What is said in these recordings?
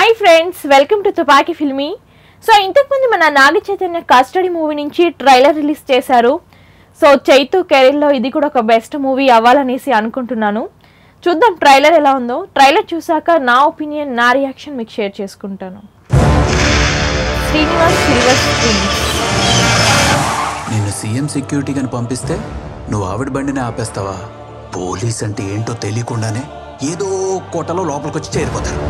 hi friends welcome to తుపాకీ filmy so ఇంతకుముందు మన నాగ చైతన్య కస్టడీ మూవీ నుంచి ట్రైలర్ రిలీజ్ చేశారు సో చైతు కెరీర్లో ఇది కూడా ఒక బెస్ట్ మూవీ అవ్వాలనేసి అనుకుంటున్నాను చూద్దాం ట్రైలర్ ఎలా ఉందో ట్రైలర్ చూసాక నా ఒపీనియన్ నా రియాక్షన్ మీకు షేర్ చేసుకుంటాను శ్రీనివాస్ సిల్వర్ స్క్రీన్ నిన్ను సీఎం సెక్యూరిటీ అని పంపిస్తే నువ్వు ఆవిడ బండిని ఆపేస్తావా పోలీస్ అంటే ఏంటో తెలియకుండానే ఏదో కోటలో లోపలికి వచ్చి చేరిపోతారు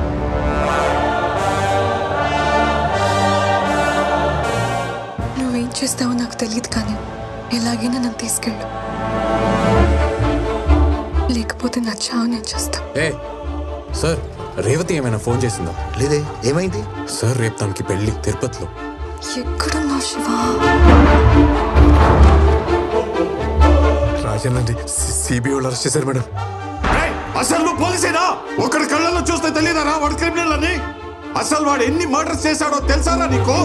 నువ్వేం చేస్తావో నాకు తెలియదు కానీ ఎలాగైనా నన్ను తీసుకెళ్ళు లేకపోతే నా చావు నేను చేస్తా ఏ సార్ రేవతి ఏమైనా ఫోన్ చేసిందా లేదే ఏమైంది సార్ రేపు తనకి పెళ్లి తిరుపతిలో ఎక్కడున్నావు శివ రాజనండి సిబిఐ వాళ్ళు అరెస్ట్ చేశారు మేడం ఏయ్, అసలు నువ్వు పోలీసేనా ఒకరి కళ్ళల్లో చూస్తే తెలియదారా వాడు క్రిమినల్ అని అసలు వాడు ఎన్ని మర్డర్స్ చేశాడో తెలుసారా నీకు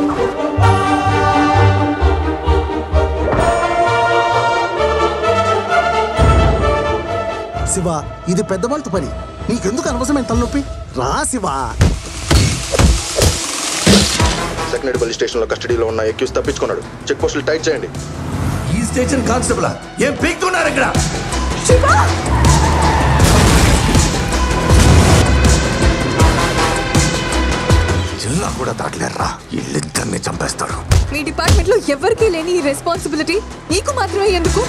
శివ ఇది పెద్దవాళ్ళతో పని నీకెందుకు అనవసరమైన తలనొప్పి రా శివ సెకండరీ పోలీస్ స్టేషన్ లో కస్టడీలో ఉన్న ఎక్యూస్ తప్పించుకున్నాడు చెక్ పోస్టులు టైట్ చేయండి ఈ స్టేషన్ కానిస్టేబుల్ ఏం పీక్తున్నారు ఇక్కడ జిల్లా కూడా దాటలేర్రా వీళ్ళిద్దరిని చంపేస్తారు మీ డిపార్ట్మెంట్ లో ఎవరికీ లేని ఈ రెస్పాన్సిబిలిటీ నీకు మాత్రమే ఎందుకు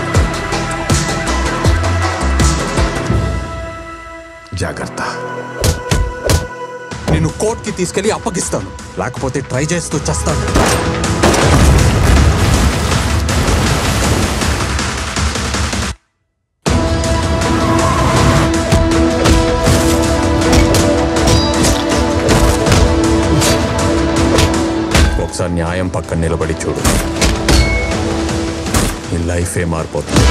జాగ్రత్త నేను కోర్టుకి తీసుకెళ్లి అప్పగిస్తాను లేకపోతే ట్రై చేస్తూ చస్తాను ఒకసారి న్యాయం పక్కన నిలబడి చూడు నీ లైఫే మారిపోతుంది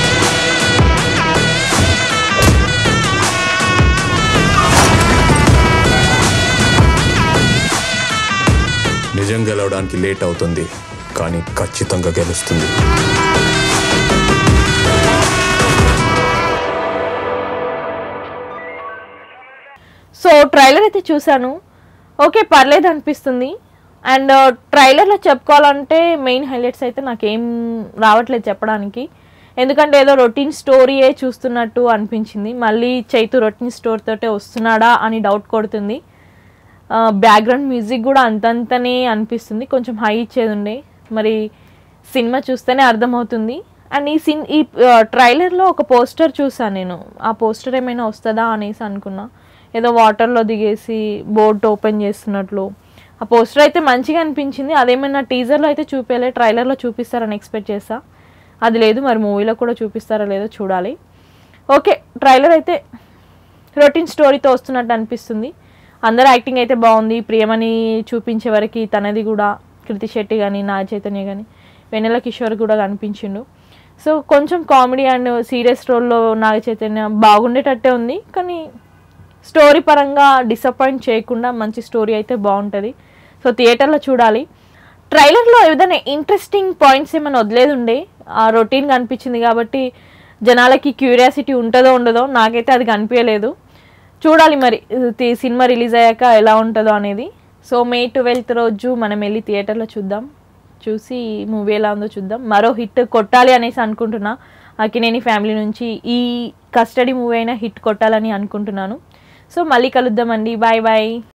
నిజం గెలవడానికి లేట్ అవుతుంది కానీ ఖచ్చితంగా గెలుస్తుంది సో ట్రైలర్ అయితే చూశాను ఓకే పర్లేదు అనిపిస్తుంది అండ్ ట్రైలర్లో చెప్పుకోవాలంటే మెయిన్ హైలైట్స్ అయితే నాకేం రావట్లేదు చెప్పడానికి ఎందుకంటే ఏదో రొటీన్ స్టోరీయే చూస్తున్నట్టు అనిపించింది మళ్ళీ చైతు రొటీన్ స్టోరీ తోటే వస్తున్నాడా అని డౌట్ కొడుతుంది బ్యాక్గ్రౌండ్ మ్యూజిక్ కూడా అంతంతనే అనిపిస్తుంది కొంచెం హై ఇచ్చేది ఉండే మరి సినిమా చూస్తేనే అర్థమవుతుంది అండ్ ఈ సిన్ ఈ ట్రైలర్లో ఒక పోస్టర్ చూసాను నేను ఆ పోస్టర్ ఏమైనా వస్తుందా అనేసి అనుకున్నా ఏదో వాటర్లో దిగేసి బోట్ ఓపెన్ చేస్తున్నట్లు ఆ పోస్టర్ అయితే మంచిగా అనిపించింది అదేమైనా టీజర్లో అయితే చూపించలే ట్రైలర్లో చూపిస్తారని ఎక్స్పెక్ట్ చేస్తా అది లేదు మరి మూవీలో కూడా చూపిస్తారో లేదో చూడాలి ఓకే ట్రైలర్ అయితే రొటీన్ స్టోరీతో వస్తున్నట్టు అనిపిస్తుంది అందరు యాక్టింగ్ అయితే బాగుంది ప్రియమని చూపించే వరకు తనది కూడా కృతి శెట్టి కానీ నా చైతన్య కానీ వెన్నెల కిషోర్ కూడా కనిపించిండు సో కొంచెం కామెడీ అండ్ సీరియస్ రోల్లో నాగ చైతన్య బాగుండేటట్టే ఉంది కానీ స్టోరీ పరంగా డిసప్పాయింట్ చేయకుండా మంచి స్టోరీ అయితే బాగుంటుంది సో థియేటర్లో చూడాలి ట్రైలర్లో ఏదైనా ఇంట్రెస్టింగ్ పాయింట్స్ ఏమైనా వదిలేదు ఉండే ఆ రొటీన్ కనిపించింది కాబట్టి జనాలకి క్యూరియాసిటీ ఉంటుందో ఉండదో నాకైతే అది కనిపించలేదు చూడాలి మరి ఇది సినిమా రిలీజ్ అయ్యాక ఎలా ఉంటుందో అనేది సో మే ట్వెల్త్ రోజు మనం వెళ్ళి థియేటర్లో చూద్దాం చూసి మూవీ ఎలా ఉందో చూద్దాం మరో హిట్ కొట్టాలి అనేసి అనుకుంటున్నా అకినేని ఫ్యామిలీ నుంచి ఈ కస్టడీ మూవీ అయినా హిట్ కొట్టాలని అనుకుంటున్నాను సో మళ్ళీ కలుద్దామండి బాయ్ బాయ్